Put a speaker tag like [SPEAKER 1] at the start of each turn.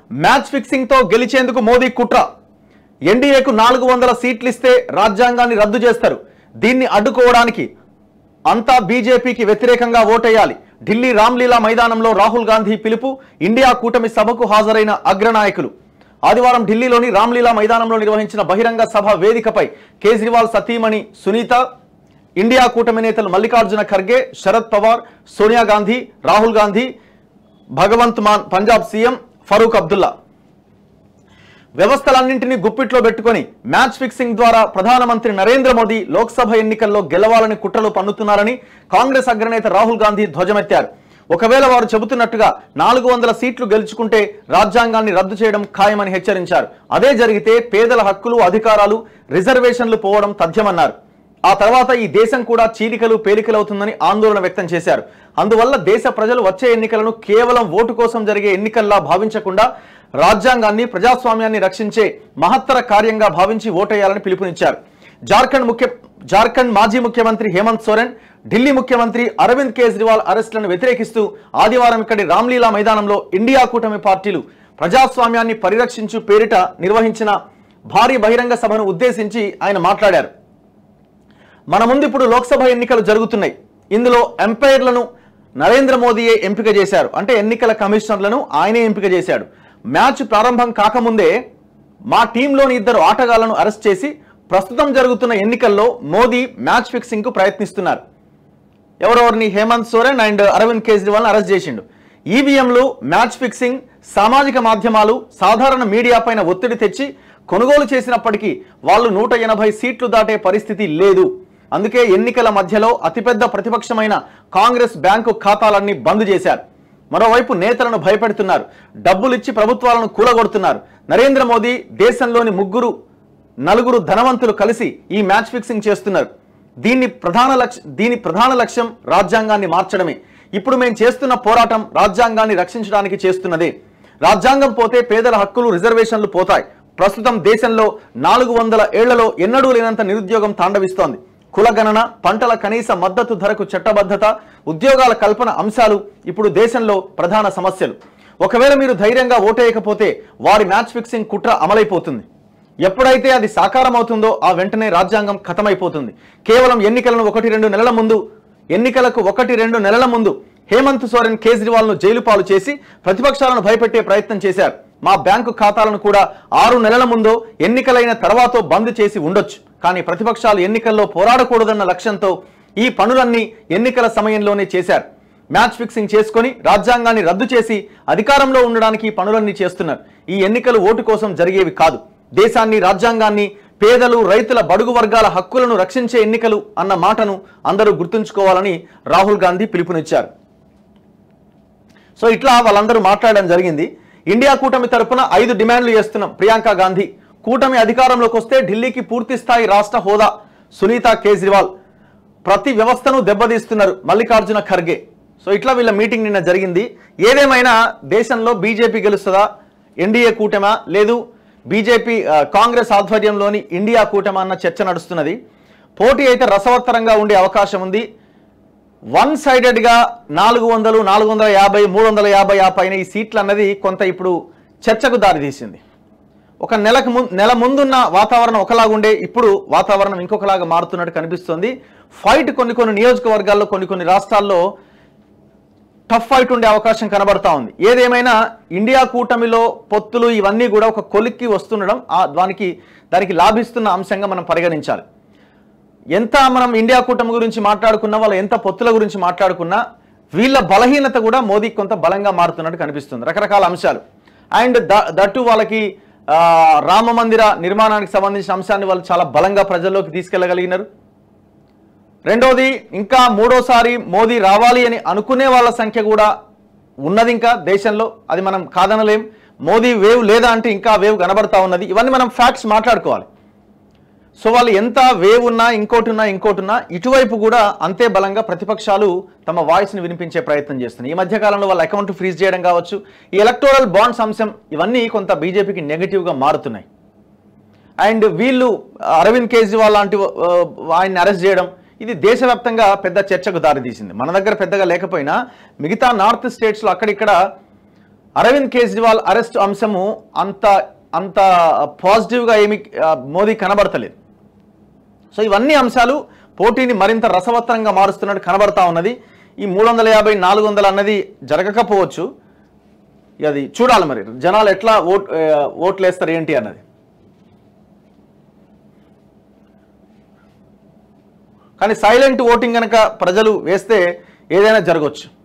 [SPEAKER 1] match fixing తో గెలిచేందుకు మోదీ కుట్ర ఎన్డీఏకు నాలుగు వందల సీట్లు ఇస్తే రాజ్యాంగాన్ని రద్దు చేస్తారు దీన్ని అడ్డుకోవడానికి అంతా బీజేపీకి వ్యతిరేకంగా ఓటేయాలి ఢిల్లీ రామ్లీలా మైదానంలో రాహుల్ గాంధీ పిలుపు ఇండియా కూటమి సభకు హాజరైన అగ్రనాయకులు ఆదివారం ఢిల్లీలోని రామ్లీలా మైదానంలో నిర్వహించిన బహిరంగ సభ వేదికపై కేజ్రీవాల్ సతీమణి సునీత ఇండియా కూటమి నేతలు మల్లికార్జున ఖర్గే శరద్ పవార్ సోనియా గాంధీ రాహుల్ గాంధీ భగవంత్ మాన్ పంజాబ్ సీఎం ఫరూక్ అబ్దుల్లా వ్యవస్థలన్నింటినీ గుప్పిట్లో పెట్టుకొని మ్యాచ్ ఫిక్సింగ్ ద్వారా ప్రధానమంత్రి నరేంద్ర మోదీ లోక్సభ ఎన్నికల్లో గెలవాలని కుట్రలు పన్నుతున్నారని కాంగ్రెస్ అగ్రనేత రాహుల్ గాంధీ ధ్వజమెత్తారు ఒకవేళ వారు చెబుతున్నట్టుగా నాలుగు వందల సీట్లు గెలుచుకుంటే రాజ్యాంగాన్ని రద్దు చేయడం ఖాయమని హెచ్చరించారు అదే జరిగితే పేదల హక్కులు అధికారాలు రిజర్వేషన్లు పోవడం తథ్యమన్నారు ఆ తర్వాత ఈ దేశం కూడా చీలికలు పేలికలవుతుందని ఆందోళన వ్యక్తం చేశారు అందువల్ల దేశ ప్రజలు వచ్చే ఎన్నికలను కేవలం ఓటు కోసం జరిగే ఎన్నికల్లా భావించకుండా రాజ్యాంగాన్ని ప్రజాస్వామ్యాన్ని రక్షించే మహత్తర కార్యంగా భావించి ఓటేయాలని పిలుపునిచ్చారు జార్ఖండ్ ముఖ్య జార్ఖండ్ మాజీ ముఖ్యమంత్రి హేమంత్ సోరెన్ ఢిల్లీ ముఖ్యమంత్రి అరవింద్ కేజ్రీవాల్ అరెస్టులను వ్యతిరేకిస్తూ ఆదివారం ఇక్కడి రామ్లీలా మైదానంలో ఇండియా కూటమి పార్టీలు ప్రజాస్వామ్యాన్ని పరిరక్షించు పేరిట నిర్వహించిన భారీ బహిరంగ సభను ఉద్దేశించి ఆయన మాట్లాడారు మన ముందు ఇప్పుడు లోక్సభ ఎన్నికలు జరుగుతున్నాయి ఇందులో ఎంపైర్లను నరేంద్ర మోదీయే ఎంపిక చేశారు అంటే ఎన్నికల కమిషనర్లను ఆయనే ఎంపిక చేశాడు మ్యాచ్ ప్రారంభం కాకముందే మా టీంలోని ఇద్దరు ఆటగాళ్లను అరెస్ట్ చేసి ప్రస్తుతం జరుగుతున్న ఎన్నికల్లో మోదీ మ్యాచ్ ఫిక్సింగ్ కు ప్రయత్నిస్తున్నారు ఎవరెవరిని హేమంత్ సోరెన్ అండ్ అరవింద్ కేజ్రీవాల్ అరెస్ట్ చేసిండు ఈవీఎంలు మ్యాచ్ ఫిక్సింగ్ సామాజిక మాధ్యమాలు సాధారణ మీడియా పైన ఒత్తిడి తెచ్చి కొనుగోలు చేసినప్పటికీ వాళ్ళు నూట ఎనభై సీట్లు దాటే పరిస్థితి లేదు అందుకే ఎన్నికల మధ్యలో అతిపెద్ద ప్రతిపక్షమైన కాంగ్రెస్ బ్యాంకు ఖాతాలన్నీ బంద్ చేశారు మరోవైపు నేతలను భయపెడుతున్నారు డబ్బులిచ్చి ప్రభుత్వాలను కూలగొడుతున్నారు నరేంద్ర మోదీ దేశంలోని ముగ్గురు నలుగురు ధనవంతులు కలిసి ఈ మ్యాచ్ ఫిక్సింగ్ చేస్తున్నారు దీన్ని ప్రధాన లక్ష్యం దీని ప్రధాన లక్ష్యం రాజ్యాంగాన్ని మార్చడమే ఇప్పుడు మేము చేస్తున్న పోరాటం రాజ్యాంగాన్ని రక్షించడానికి చేస్తున్నదే రాజ్యాంగం పోతే పేదల హక్కులు రిజర్వేషన్లు పోతాయి ప్రస్తుతం దేశంలో నాలుగు వందల ఏళ్లలో ఎన్నడూ లేనంత నిరుద్యోగం తాండవిస్తోంది కులగణన పంటల కనీస మద్దతు ధరకు చట్టబద్ధత ఉద్యోగాల కల్పన అంశాలు ఇప్పుడు దేశంలో ప్రధాన సమస్యలు ఒకవేళ మీరు ధైర్యంగా ఓటేయకపోతే వారి మ్యాచ్ ఫిక్సింగ్ కుట్ర అమలైపోతుంది ఎప్పుడైతే అది సాకారం అవుతుందో ఆ వెంటనే రాజ్యాంగం ఖతమైపోతుంది కేవలం ఎన్నికలను ఒకటి రెండు నెలల ముందు ఎన్నికలకు ఒకటి రెండు నెలల ముందు హేమంత్ సోరెన్ కేజ్రీవాల్ ను జైలు పాలు చేసి ప్రతిపక్షాలను భయపెట్టే ప్రయత్నం చేశారు మా బ్యాంకు ఖాతాలను కూడా ఆరు నెలల ముందో ఎన్నికలైన తర్వాతో బంద్ చేసి ఉండొచ్చు కానీ ప్రతిపక్షాలు ఎన్నికల్లో పోరాడకూడదన్న లక్ష్యంతో ఈ పనులన్నీ ఎన్నికల సమయంలోనే చేశారు మ్యాచ్ ఫిక్సింగ్ చేసుకొని రాజ్యాంగాన్ని రద్దు చేసి అధికారంలో ఉండడానికి ఈ పనులన్నీ చేస్తున్నారు ఈ ఎన్నికలు ఓటు కోసం జరిగేవి కాదు దేశాన్ని రాజ్యాంగాన్ని పేదలు రైతుల బడుగు వర్గాల హక్కులను రక్షించే ఎన్నికలు అన్న మాటను అందరూ గుర్తుంచుకోవాలని రాహుల్ గాంధీ పిలుపునిచ్చారు సో ఇట్లా వాళ్ళందరూ మాట్లాడడం జరిగింది ఇండియా కూటమి తరపున ఐదు డిమాండ్లు చేస్తున్నాం ప్రియాంక గాంధీ కూటమి అధికారంలోకి వస్తే ఢిల్లీకి పూర్తి స్థాయి రాష్ట్ర హోదా సునీత కేజ్రీవాల్ ప్రతి వ్యవస్థను దెబ్బతీస్తున్నారు మల్లికార్జున ఖర్గే సో ఇట్లా వీళ్ళ మీటింగ్ నిన్న జరిగింది ఏదేమైనా దేశంలో బీజేపీ గెలుస్తుందా ఎన్డీఏ కూటమా లేదు బీజేపీ ఆ, కాంగ్రెస్ ఆధ్వర్యంలోని ఇండియా కూటమా అన్న చర్చ నడుస్తున్నది పోటీ అయితే రసవత్తరంగా ఉండే అవకాశం ఉంది వన్ సైడెడ్గా నాలుగు వందలు నాలుగు వందల యాభై మూడు వందల యాభై ఆ పైన ఈ సీట్లు అన్నది కొంత ఇప్పుడు చర్చకు దారితీసింది ఒక నెలకు ముందు నెల ముందున్న వాతావరణం ఒకలాగుండే ఇప్పుడు వాతావరణం ఇంకొకలాగా మారుతున్నట్టు కనిపిస్తుంది ఫైట్ కొన్ని కొన్ని నియోజకవర్గాల్లో కొన్ని కొన్ని రాష్ట్రాల్లో టఫ్ ఫైట్ ఉండే అవకాశం కనబడతా ఉంది ఏదేమైనా ఇండియా కూటమిలో పొత్తులు ఇవన్నీ కూడా ఒక కొలిక్కి వస్తుండడం ఆ దానికి దానికి లాభిస్తున్న అంశంగా మనం పరిగణించాలి ఎంత మనం ఇండియా కూటమి గురించి మాట్లాడుకున్నా వాళ్ళ ఎంత పొత్తుల గురించి మాట్లాడుకున్నా వీళ్ళ బలహీనత కూడా మోదీకి కొంత బలంగా మారుతున్నట్టు కనిపిస్తుంది రకరకాల అంశాలు అండ్ దట్టు వాళ్ళకి ఆ, రామ మందిర నిర్మాణానికి సంబంధించిన అంశాన్ని వాళ్ళు చాలా బలంగా ప్రజల్లోకి తీసుకెళ్లగలిగినారు రెండోది ఇంకా మూడోసారి మోదీ రావాలి అని అనుకునే వాళ్ళ సంఖ్య కూడా ఉన్నది ఇంకా దేశంలో అది మనం కాదనలేం మోదీ వేవ్ లేదా అంటే ఇంకా వేవ్ కనబడతా ఉన్నది ఇవన్నీ మనం ఫ్యాక్ట్స్ మాట్లాడుకోవాలి సో వాళ్ళు ఎంత వేవ్ ఉన్నా ఇంకోటి ఉన్నా ఇంకోటి ఉన్నా ఇటువైపు కూడా అంతే బలంగా ప్రతిపక్షాలు తమ వాయిస్ని వినిపించే ప్రయత్నం చేస్తున్నాయి ఈ మధ్య కాలంలో వాళ్ళ అకౌంట్ ఫ్రీజ్ చేయడం కావచ్చు ఈ ఎలక్టోరల్ బాండ్స్ అంశం ఇవన్నీ కొంత బీజేపీకి నెగిటివ్గా మారుతున్నాయి అండ్ వీళ్ళు అరవింద్ కేజ్రీవాల్ లాంటి ఆ, ఆయన్ని అరెస్ట్ చేయడం ఇది దేశవ్యాప్తంగా పెద్ద చర్చకు దారితీసింది మన దగ్గర పెద్దగా లేకపోయినా మిగతా నార్త్ స్టేట్స్లో అక్కడిక్కడ అరవింద్ కేజ్రీవాల్ అరెస్ట్ అంశము అంత అంత పాజిటివ్గా ఏమి ఆ, మోదీ కనబడతలేదు సో ఇవన్నీ అంశాలు పోటీని మరింత రసవత్తరంగా మారుస్తున్నట్టు కనబడతా ఉన్నది ఈ మూడు వందల యాభై నాలుగు వందలు అన్నది జరగకపోవచ్చు ఇక అది చూడాలి మరి జనాలు ఎట్లా ఓట్ ఆ, ఓట్లు వేస్తారు ఏంటి అన్నది కానీ సైలెంట్ ఓటింగ్ కనుక ప్రజలు వేస్తే ఏదైనా జరగవచ్చు